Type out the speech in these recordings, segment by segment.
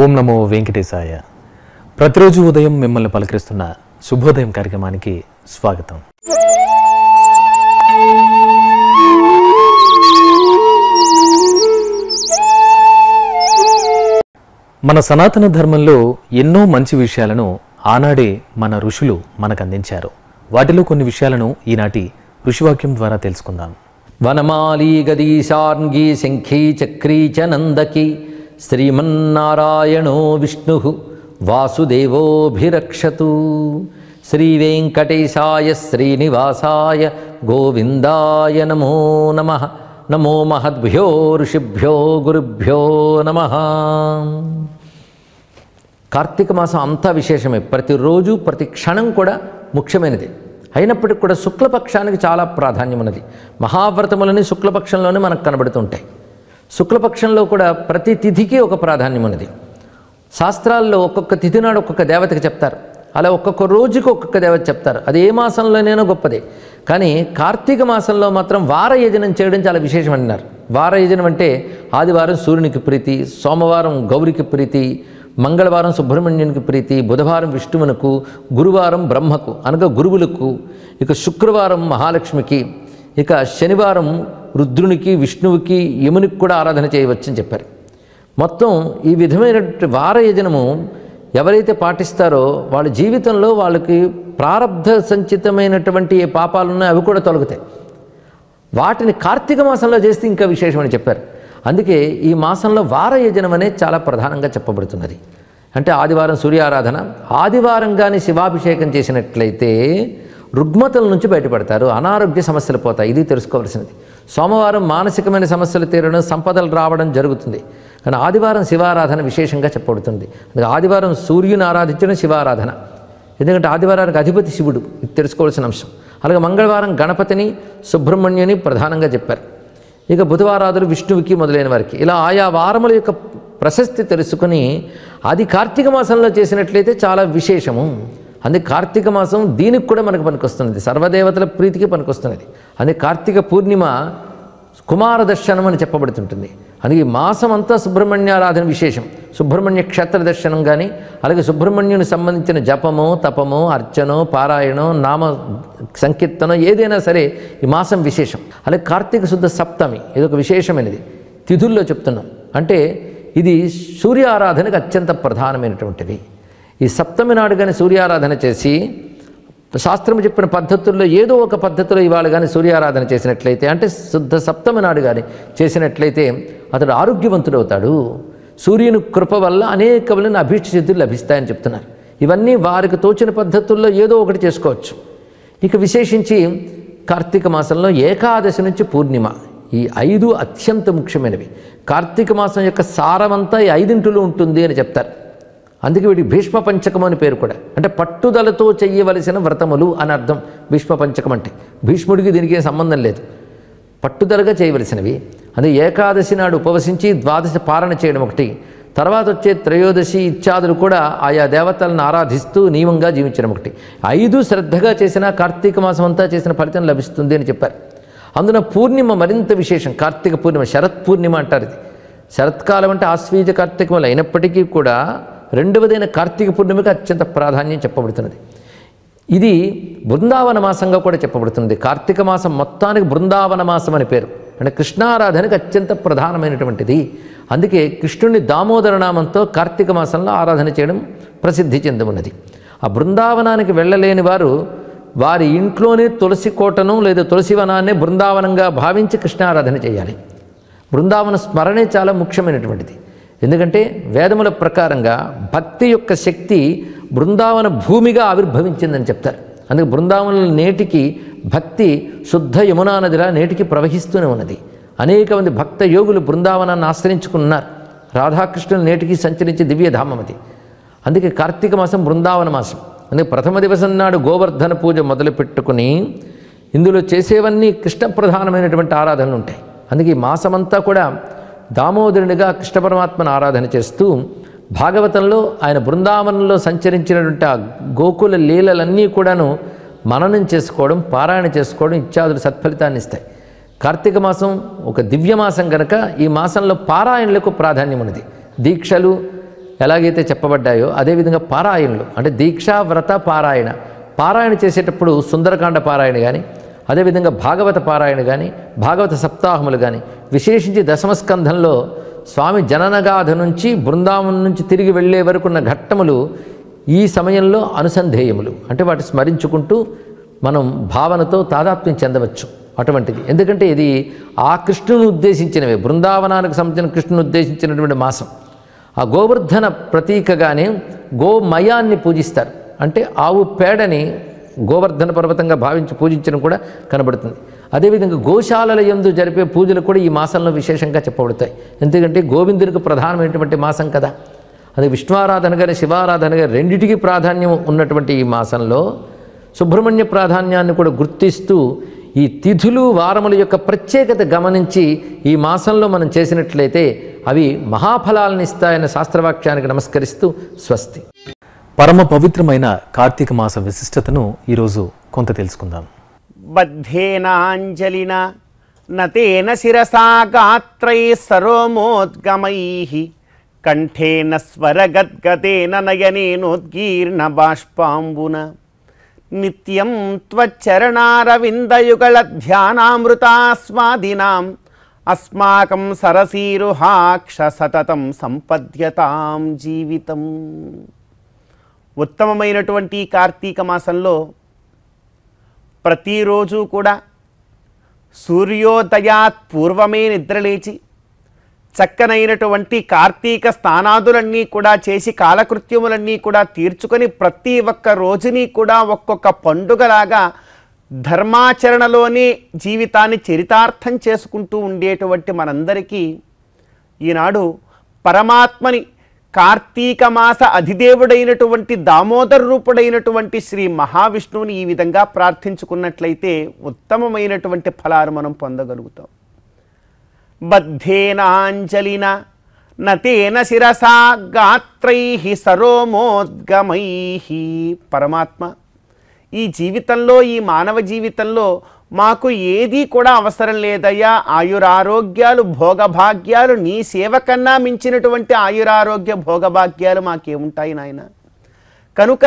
ఓం నమో వెంకటేశాయ ప్రతిరోజు ఉదయం మిమ్మల్ని పలకరిస్తున్న శుభోదయం కార్యక్రమానికి స్వాగతం మన సనాతన ధర్మంలో ఎన్నో మంచి విషయాలను ఆనాడే మన ఋషులు మనకు అందించారు వాటిలో కొన్ని విషయాలను ఈనాటి ఋషివాక్యం ద్వారా తెలుసుకుందాం వనమాలీ గదీశార్ంగీ శంఖీ చక్రీ చ నందకి శ్రీమన్నారాయణో విష్ణు వాసుదేవోభిరక్షతు శ్రీవేంకటేశాయ శ్రీనివాసాయ గోవిందాయ నమో నమ నమో మహద్భ్యో ఋషిభ్యో గురుభ్యో నమ కార్తీక మాసం అంతా విశేషమే ప్రతిరోజు ప్రతి క్షణం కూడా ముఖ్యమైనది అయినప్పటికీ కూడా శుక్లపక్షానికి చాలా ప్రాధాన్యం ఉన్నది మహావ్రతములని శుక్లపక్షంలోనే మనకు కనబడుతుంటాయి శుక్లపక్షంలో కూడా ప్రతి తిథికి ఒక ప్రాధాన్యం ఉన్నది శాస్త్రాల్లో ఒక్కొక్క తిథి నాడు ఒక్కొక్క దేవతకి చెప్తారు అలా ఒక్కొక్క రోజుకి ఒక్కొక్క దేవత చెప్తారు అది ఏ మాసంలోనైనా గొప్పదే కానీ కార్తీక మాసంలో మాత్రం వార యజనం చేయడం చాలా విశేషం అన్నారు వార యజనం అంటే ఆదివారం సూర్యునికి ప్రీతి సోమవారం గౌరికి ప్రీతి మంగళవారం సుబ్రహ్మణ్యునికి ప్రీతి బుధవారం విష్ణువునకు గురువారం బ్రహ్మకు అనగా గురువులకు ఇక శుక్రవారం మహాలక్ష్మికి ఇక శనివారం రుద్రునికి విష్ణువుకి యమునికి కూడా ఆరాధన చేయవచ్చని చెప్పారు మొత్తం ఈ విధమైనటువంటి వారయజనము ఎవరైతే పాటిస్తారో వాళ్ళ జీవితంలో వాళ్ళకి ప్రారంధ సంచితమైనటువంటి ఏ పాపాలు ఉన్నాయో అవి కూడా తొలగుతాయి వాటిని కార్తీక మాసంలో చేస్తే ఇంకా విశేషమని చెప్పారు అందుకే ఈ మాసంలో వారయజనం అనేది చాలా ప్రధానంగా చెప్పబడుతున్నది అంటే ఆదివారం సూర్యారాధన ఆదివారం కానీ శివాభిషేకం చేసినట్లయితే రుగ్మతల నుంచి బయటపడతారు అనారోగ్య సమస్యలు పోతాయి ఇది తెలుసుకోవాల్సినది సోమవారం మానసికమైన సమస్యలు తీరడం సంపదలు రావడం జరుగుతుంది కానీ ఆదివారం శివారాధన విశేషంగా చెప్పబడుతుంది అందుకే ఆదివారం సూర్యుని ఆరాధించడం శివారాధన ఎందుకంటే ఆదివారానికి అధిపతి శివుడు ఇది తెలుసుకోవాల్సిన అంశం అలాగే మంగళవారం గణపతిని సుబ్రహ్మణ్యుని ప్రధానంగా చెప్పారు ఇక బుధవారాదులు విష్ణువుకి మొదలైన వారికి ఇలా ఆయా వారముల యొక్క ప్రశస్తి తెలుసుకుని అది కార్తీక మాసంలో చేసినట్లయితే చాలా విశేషము అందుకే కార్తీక మాసం దీనికి కూడా మనకు పనికొస్తున్నది సర్వదేవతల ప్రీతికి పనికొస్తున్నది అందుకే కార్తీక పూర్ణిమ కుమార దర్శనం అని చెప్పబడుతుంటుంది అందుకే ఈ మాసం అంతా సుబ్రహ్మణ్యారాధన విశేషం సుబ్రహ్మణ్య క్షేత్ర దర్శనం కానీ అలాగే సుబ్రహ్మణ్యుని సంబంధించిన జపము తపము అర్చనో పారాయణం నామ సంకీర్తనం ఏదైనా సరే ఈ మాసం విశేషం అలాగే కార్తీక శుద్ధ సప్తమి ఇది ఒక విశేషమైనది తిథుల్లో చెప్తున్నాం అంటే ఇది సూర్య ఆరాధనకు అత్యంత ప్రధానమైనటువంటిది ఈ సప్తమి నాడు కానీ సూర్యారాధన చేసి శాస్త్రం చెప్పిన పద్ధతుల్లో ఏదో ఒక పద్ధతిలో ఇవాళ కానీ సూర్యారాధన చేసినట్లయితే అంటే శుద్ధ సప్తమి నాడు కానీ చేసినట్లయితే అతడు ఆరోగ్యవంతుడు అవుతాడు సూర్యుని కృప వల్ల అనేకమైన అభీష్ట సిద్ధులు లభిస్తాయని చెప్తున్నారు ఇవన్నీ వారికి తోచిన పద్ధతుల్లో ఏదో ఒకటి చేసుకోవచ్చు ఇక విశేషించి కార్తీక మాసంలో ఏకాదశి నుంచి పూర్ణిమ ఈ ఐదు అత్యంత ముఖ్యమైనవి కార్తీక మాసం యొక్క సారమంతా ఈ ఐదింటిలో ఉంటుంది అని చెప్తారు అందుకే వీడికి భీష్మ పంచకం అని పేరు కూడా అంటే పట్టుదలతో చెయ్యవలసిన వ్రతములు అని అర్థం భీష్మ పంచకం అంటే భీష్ముడికి దీనికి ఏం సంబంధం లేదు పట్టుదలగా చేయవలసినవి అదే ఏకాదశి నాడు ఉపవసించి ద్వాదశి పాలన చేయడం ఒకటి తర్వాత వచ్చే త్రయోదశి ఇత్యాదులు కూడా ఆయా దేవతలను ఆరాధిస్తూ నియమంగా జీవించడం ఒకటి ఐదు శ్రద్ధగా చేసిన కార్తీక మాసం అంతా చేసిన ఫలితం లభిస్తుంది అని చెప్పారు అందున పూర్ణిమ మరింత విశేషం కార్తీక పూర్ణిమ శరత్ పూర్ణిమ అంటారు ఇది శరత్కాలం అంటే ఆశ్వీజ కార్తీకములు అయినప్పటికీ కూడా రెండవదైన కార్తీక పూర్ణిమకి అత్యంత ప్రాధాన్యం చెప్పబడుతున్నది ఇది బృందావన మాసంగా కూడా చెప్పబడుతుంది కార్తీక మాసం మొత్తానికి బృందావన మాసం అని పేరు అంటే కృష్ణారాధనకు అత్యంత ప్రధానమైనటువంటిది అందుకే కృష్ణుని దామోదర నామంతో కార్తీక మాసంలో ఆరాధన చేయడం ప్రసిద్ధి చెంది ఉన్నది ఆ బృందావనానికి వెళ్ళలేని వారు వారి ఇంట్లోనే తులసి కోటను లేదా తులసి వనాన్ని బృందావనంగా భావించి కృష్ణారాధన చేయాలి బృందావన స్మరణే చాలా ముఖ్యమైనటువంటిది ఎందుకంటే వేదముల ప్రకారంగా భక్తి యొక్క శక్తి బృందావన భూమిగా ఆవిర్భవించిందని చెప్తారు అందుకే బృందావనం నేటికి భక్తి శుద్ధ యమునా నదిలా నేటికి ప్రవహిస్తూనే ఉన్నది అనేక మంది భక్త యోగులు బృందావనాన్ని ఆశ్రయించుకున్నారు రాధాకృష్ణులు నేటికి సంచరించే దివ్యధామం అది అందుకే కార్తీక మాసం బృందావన మాసం అందుకే ప్రథమ దివసం నాడు గోవర్ధన పూజ మొదలు పెట్టుకుని ఇందులో చేసేవన్నీ కృష్ణ ప్రధానమైనటువంటి ఆరాధనలు ఉంటాయి అందుకే ఈ మాసమంతా కూడా దామోదరునిగా కృష్ణ పరమాత్మను ఆరాధన చేస్తూ భాగవతంలో ఆయన బృందావనంలో సంచరించినటువంటి ఆ గోకుల లీలలన్నీ కూడాను మననం చేసుకోవడం పారాయణ చేసుకోవడం ఇత్యాదులు సత్ఫలితాన్ని ఇస్తాయి కార్తీక మాసం ఒక దివ్య మాసం గనక ఈ మాసంలో పారాయణలకు ప్రాధాన్యం ఉన్నది దీక్షలు ఎలాగైతే చెప్పబడ్డాయో అదేవిధంగా పారాయణలు అంటే దీక్షా వ్రత పారాయణ పారాయణ చేసేటప్పుడు సుందరకాండ పారాయణ కానీ అదేవిధంగా భాగవత పారాయణ కానీ భాగవత సప్తాహములు కానీ విశేషించి దశమస్కంధంలో స్వామి జననగాథ నుంచి బృందావనం నుంచి తిరిగి వెళ్ళే వరకు ఉన్న ఘట్టములు ఈ సమయంలో అనుసంధేయములు అంటే వాటి స్మరించుకుంటూ మనం భావనతో తాదాత్మ్యం చెందవచ్చు అటువంటిది ఎందుకంటే ఇది ఆ కృష్ణుని ఉద్దేశించినవే బృందావనానికి సంబంధించిన కృష్ణుని ఉద్దేశించినటువంటి మాసం ఆ గోవర్ధన ప్రతీకగానే గోమయాన్ని పూజిస్తారు అంటే ఆవు పేడని గోవర్ధన పర్వతంగా భావించి పూజించడం కూడా కనబడుతుంది అదేవిధంగా గోశాలల యందు జరిపే పూజలు కూడా ఈ మాసంలో విశేషంగా చెప్పబడతాయి ఎందుకంటే గోవిందునికి ప్రధానమైనటువంటి మాసం కదా అది విష్ణువారాధన కానీ శివారాధన కానీ రెండిటికి ప్రాధాన్యం ఉన్నటువంటి ఈ మాసంలో సుబ్రహ్మణ్య ప్రాధాన్యాన్ని కూడా గుర్తిస్తూ ఈ తిథులు వారముల యొక్క ప్రత్యేకత గమనించి ఈ మాసంలో మనం చేసినట్లయితే అవి మహాఫలాలను ఇస్తాయన్న శాస్త్రవాక్యానికి నమస్కరిస్తూ స్వస్తి పరమ పవిత్రమైన కార్తీక మాస విశిష్టతను ఈరోజు కొంత తెలుసుకుందాం బద్ధేనాంజలిన నతేన శిరసా గాత్రై సరోమోద్గమై కంఠేన స్వరగద్గతేన నయనేనోద్గీర్ణ బాష్పాంబున నిత్యం త్వచ్చరణారవిందయుగళ ధ్యానామృతాస్వాదినాం అస్మాకం సరసీరుహాక్ష సతతం సంపద్యతాం జీవితం ఉత్తమమైనటువంటి ఈ కార్తీక మాసంలో ప్రతిరోజు కూడా సూర్యోదయాత్ పూర్వమే నిద్రలేచి చక్కనైనటువంటి కార్తీక స్నానాదులన్నీ కూడా చేసి కాలకృత్యములన్నీ కూడా తీర్చుకొని ప్రతి ఒక్క రోజుని కూడా ఒక్కొక్క పండుగలాగా ధర్మాచరణలోనే జీవితాన్ని చరితార్థం చేసుకుంటూ ఉండేటువంటి మనందరికీ ఈనాడు పరమాత్మని కార్తీక మాస అధిదేవుడైనటువంటి దామోదర రూపుడైనటువంటి శ్రీ మహావిష్ణువుని ఈ విధంగా ప్రార్థించుకున్నట్లయితే ఉత్తమమైనటువంటి ఫలాలు మనం పొందగలుగుతాం బద్ధేనాంజలిన నతేన శిరసా గాత్రై సరోమోద్గమై పరమాత్మ ఈ జీవితంలో ఈ మానవ జీవితంలో మాకు ఏదీ కూడా అవసరం లేదయ్యా ఆయురారోగ్యాలు భోగభాగ్యాలు నీ సేవ కన్నా మించినటువంటి ఆయురారోగ్య భోగభాగ్యాలు మాకేముంటాయి నాయన కనుక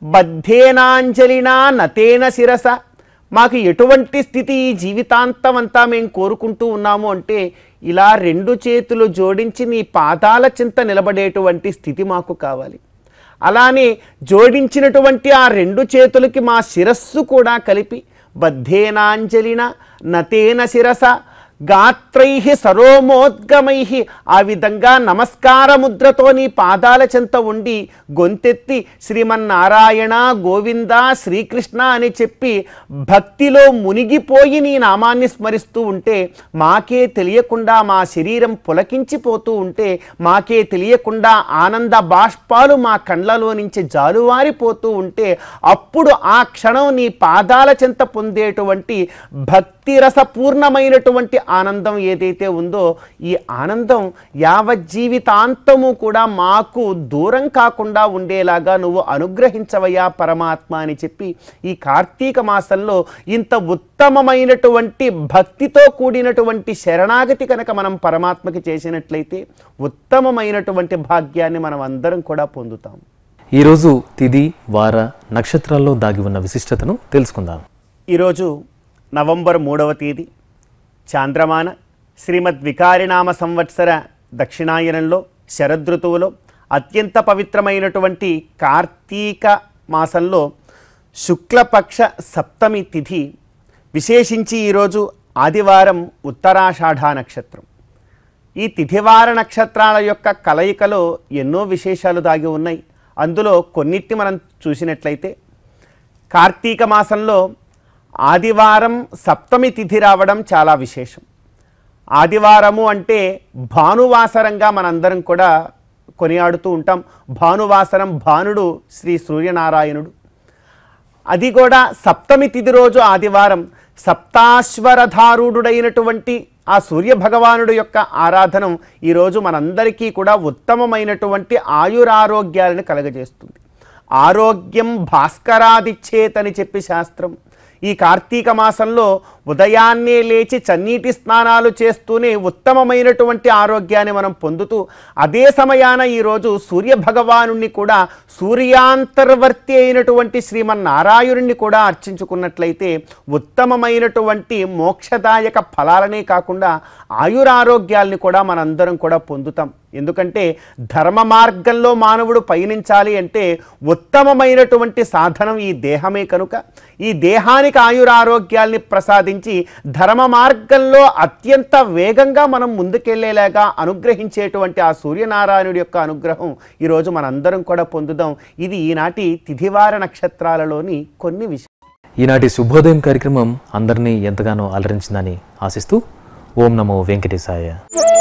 బద్ధేనాంజలినా నతేన శిరస మాకు ఎటువంటి స్థితి ఈ జీవితాంతం అంతా మేము కోరుకుంటూ ఉన్నాము అంటే ఇలా రెండు చేతులు జోడించి నీ పాదాల చింత నిలబడేటువంటి స్థితి మాకు కావాలి అలానే జోడించినటువంటి ఆ రెండు చేతులకి మా శిరస్సు కూడా కలిపి బద్ధేనాంజలిన నతేన శిరస గాత్రై సరోమోద్గమై ఆ విధంగా నమస్కార ముద్రతో నీ పాదాల చెంత ఉండి గొంతెత్తి శ్రీమన్నారాయణ గోవింద శ్రీకృష్ణ అని చెప్పి భక్తిలో మునిగిపోయి నీ నామాన్ని స్మరిస్తూ ఉంటే మాకే తెలియకుండా మా శరీరం పులకించిపోతూ ఉంటే మాకే తెలియకుండా ఆనంద బాష్పాలు మా కండ్లలో నుంచి జాలువారిపోతూ ఉంటే అప్పుడు ఆ క్షణం నీ పాదాల చెంత పొందేటువంటి భక్తి రసపూర్ణమైనటువంటి ఆనందం ఏదైతే ఉందో ఈ ఆనందం యావజ్జీవితాంతము కూడా మాకు దూరం కాకుండా ఉండేలాగా నువ్వు అనుగ్రహించవయ్యా పరమాత్మ అని చెప్పి ఈ కార్తీక మాసంలో ఇంత ఉత్తమమైనటువంటి భక్తితో కూడినటువంటి శరణాగతి కనుక మనం పరమాత్మకి చేసినట్లయితే ఉత్తమమైనటువంటి భాగ్యాన్ని మనం అందరం కూడా పొందుతాం ఈరోజు తిది వార నక్షత్రాల్లో దాగి ఉన్న విశిష్టతను తెలుసుకుందాం ఈరోజు నవంబర్ మూడవ తేదీ చాంద్రమాన శ్రీమద్ వికారినామ సంవత్సర దక్షిణాయనంలో శరదృతువులో అత్యంత పవిత్రమైనటువంటి కార్తీక మాసంలో శుక్లపక్ష సప్తమి తిథి విశేషించి ఈరోజు ఆదివారం ఉత్తరాషాఢ నక్షత్రం ఈ తిథివార నక్షత్రాల యొక్క కలయికలో ఎన్నో విశేషాలు దాగి ఉన్నాయి అందులో కొన్నిటిని మనం చూసినట్లయితే కార్తీక మాసంలో ఆదివారం సప్తమి తిథి రావడం చాలా విశేషం ఆదివారము అంటే భానువాసరంగా మనందరం కూడా కొనియాడుతూ ఉంటాం భానువాసరం భానుడు శ్రీ సూర్యనారాయణుడు అది కూడా సప్తమి తిథి రోజు ఆదివారం సప్తాశ్వరధారుడైనటువంటి ఆ సూర్య భగవానుడు యొక్క ఆరాధనం ఈరోజు మనందరికీ కూడా ఉత్తమమైనటువంటి ఆయురారోగ్యాలను కలగజేస్తుంది ఆరోగ్యం భాస్కరాదిచ్చేతని చెప్పి శాస్త్రం ఈ కార్తీక మాసంలో ఉదయాన్నే లేచి చన్నీటి స్నానాలు చేస్తూనే ఉత్తమమైనటువంటి ఆరోగ్యాన్ని మనం పొందుతూ అదే సమయాన ఈరోజు సూర్య భగవానుణ్ణి కూడా సూర్యాంతర్వర్తి అయినటువంటి శ్రీమన్నారాయణుణ్ణి కూడా అర్చించుకున్నట్లయితే ఉత్తమమైనటువంటి మోక్షదాయక ఫలాలనే కాకుండా ఆయురారోగ్యాల్ని కూడా మనందరం కూడా పొందుతాం ఎందుకంటే ధర్మ మార్గంలో మానవుడు పయనించాలి అంటే ఉత్తమమైనటువంటి సాధనం ఈ దేహమే కనుక ఈ దేహానికి ఆయురారోగ్యాల్ని ప్రసాదించి ధర్మ మార్గంలో అత్యంత వేగంగా మనం ముందుకెళ్లేలాగా అనుగ్రహించేటువంటి ఆ సూర్యనారాయణుడి యొక్క అనుగ్రహం ఈరోజు మనందరం కూడా పొందుదాం ఇది ఈనాటి తిథివార నక్షత్రాలలోని కొన్ని విషయాలు ఈనాటి శుభోదయం కార్యక్రమం అందరినీ ఎంతగానో అలరించిందని ఆశిస్తూ ఓం నమో వెంకటేశాయ